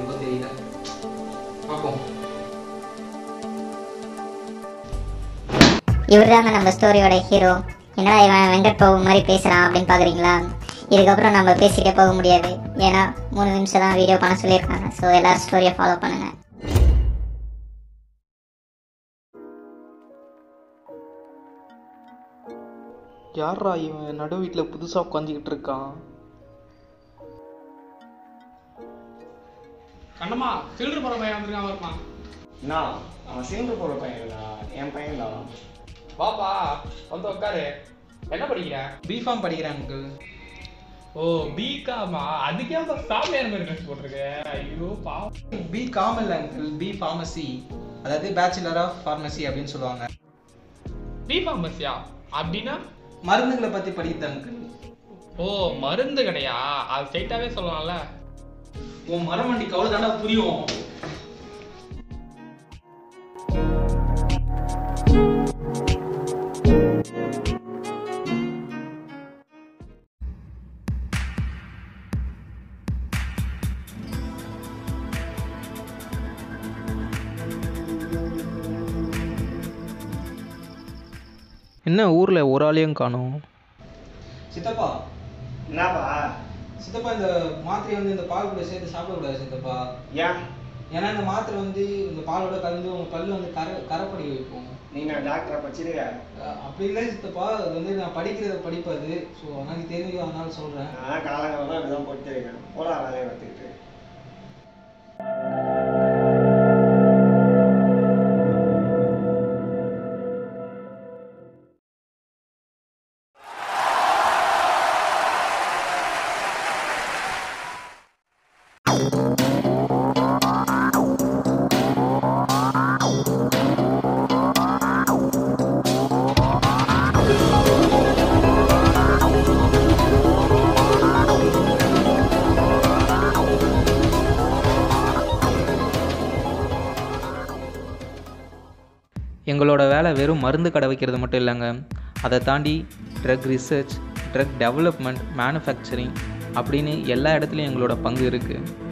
நமக்கும் தெரியல பார்ப்போம் இவர் தாங்க நம்ம ஸ்டோரியோட ஹீரோ என்னடா இவன் வெங்கட் பிரபு மாதிரி பேசுகிறான் அப்படின்னு பார்க்குறீங்களா இதுக்கப்புறம் நம்ம பேசிட்டே போக முடியாது ஏன்னா மூணு நிமிஷம் தான் வீடியோ பண்ண சொல்லியிருக்காங்க ஸோ எல்லாரும் ஸ்டோரியை ஃபாலோ பண்ணுங்கள் யாரா இவன் நடு வீட்டில் புதுசாக உட்காந்துக்கிட்டு இருக்கான் கண்ணம்மா சில்லற போற பையன் வந்திருக்கான் வருமா நான் அவன் சேர்ந்து போகிற பையன்டா என் பையன்டா வாப்பா வந்து உட்காரு என்ன படிக்கிற பிஃபார்ம் படிக்கிறேன் அங்கிள் ஓ பிகாமா அதுக்கே அப்ப சாமியார் மாதிரி ட்ரெஸ் போட்டிருக்க ஐயோ பாவம் பி காமல் அங்கிள் பி ஃபார்மசி அதாவது பேச்சுலர் ஆஃப் ஃபார்மசி அப்படின்னு சொல்லுவாங்க பி ஃபார்மசியா அப்படின்னா மருந்துகளை பற்றி படிக்குது அங்கிள் ஓ மருந்து கடையா அது ஸ்ட்ரைட்டாவே சொல்லலாம்ல உன் மரமண்டிக்கு அவ்வளோ தானே புரியும் என்ன ஊரில் ஒரு ஆளையும் காணோம் சித்தப்பா என்னப்பா சித்தப்பா இந்த மாத்திரையை வந்து இந்த பால் கூட சேர்த்து சாப்பிடக்கூடாது சித்தப்பா ஏன் ஏன்னா இந்த மாத்திரை வந்து இந்த பாலோட கலந்து உங்க பல்லு வந்து கரை கரைப்படி வைக்கும் நீ நான் டாக்டரை படிச்சிருக்க அஹ் அப்படி இல்லை சித்தப்பா அது வந்து நான் படிக்கிறத படிப்பு அது ஸோ எனக்கு தெரியும் அதனால சொல்கிறேன் நான் காலங்காலமாக இப்படிதான் படிச்சிருக்கேன் போடா வேலையை பார்த்துக்கிட்டு எங்களோட வேலை வெறும் மருந்து கடை வைக்கிறது மட்டும் இல்லைங்க அதை தாண்டி drug research drug development manufacturing அப்படின்னு எல்லா இடத்துலையும் எங்களோட பங்கு இருக்குது